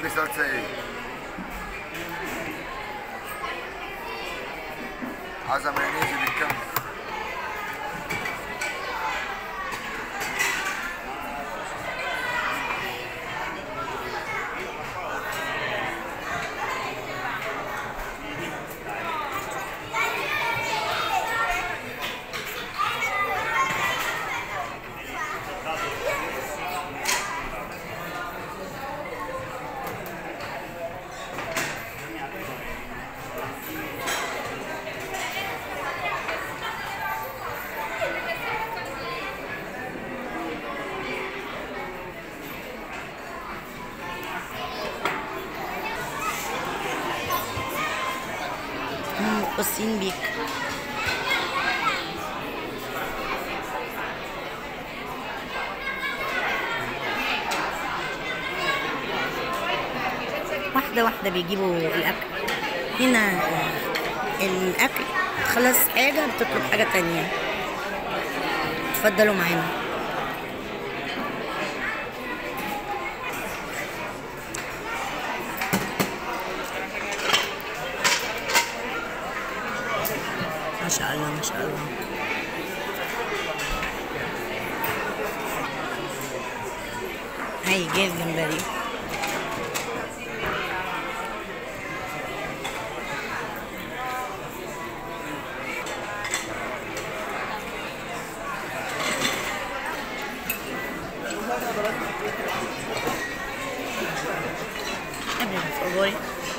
salsa ايه؟ عايزة مايونيز بالكم هم مقصين بيك واحدة واحدة بيجيبوا الأكل هنا آه، الأكل خلاص حاجة بتطلب حاجة تانية اتفضلوا معانا ما شاء الله ما شاء الله هاي جاي الجمبري ابدا por favor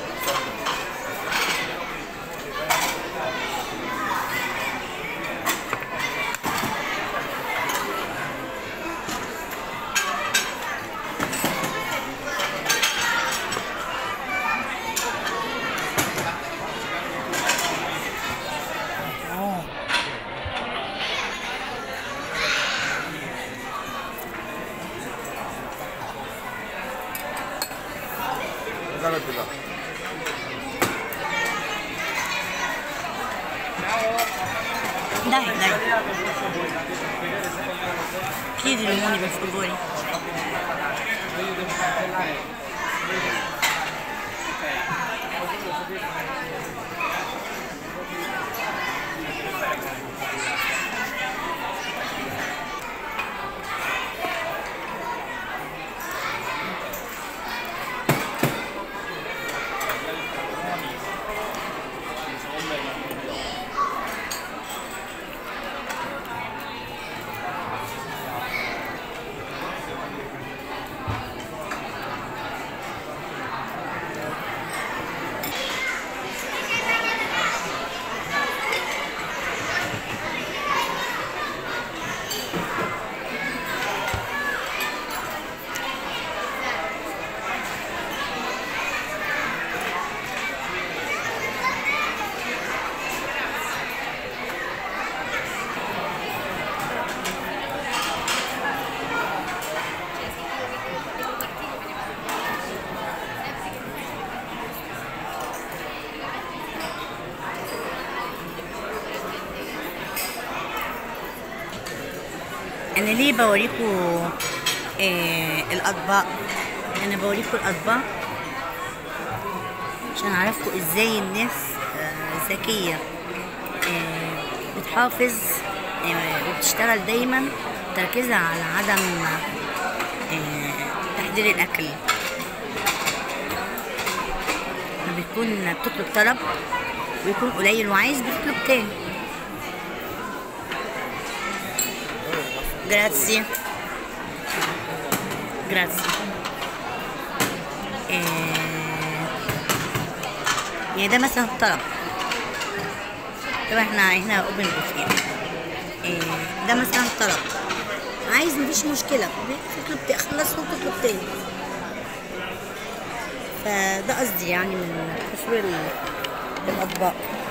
Oh. جرب كده Dai, dai. Chiedi limoni per favore. انا ليه بوريكم آه الاطباق انا بوريكم الاطباق عشان اعرفكم ازاي الناس آه ذكيه آه بتحافظ آه وبتشتغل دايما تركيزها على عدم آه تحضير الاكل لما بتكون بتطلب طلب ويكون قليل وعايز بتطلب تاني Grazie. Grazie. إيه... يعني ده مثلا طلب طبعا احنا هنا اوبن بوفيه إيه... ده مثلا طلب عايز مفيش مشكلة تطلب تاني خلص وتطلب تاني فده قصدي يعني من تصوير ال- الأطباق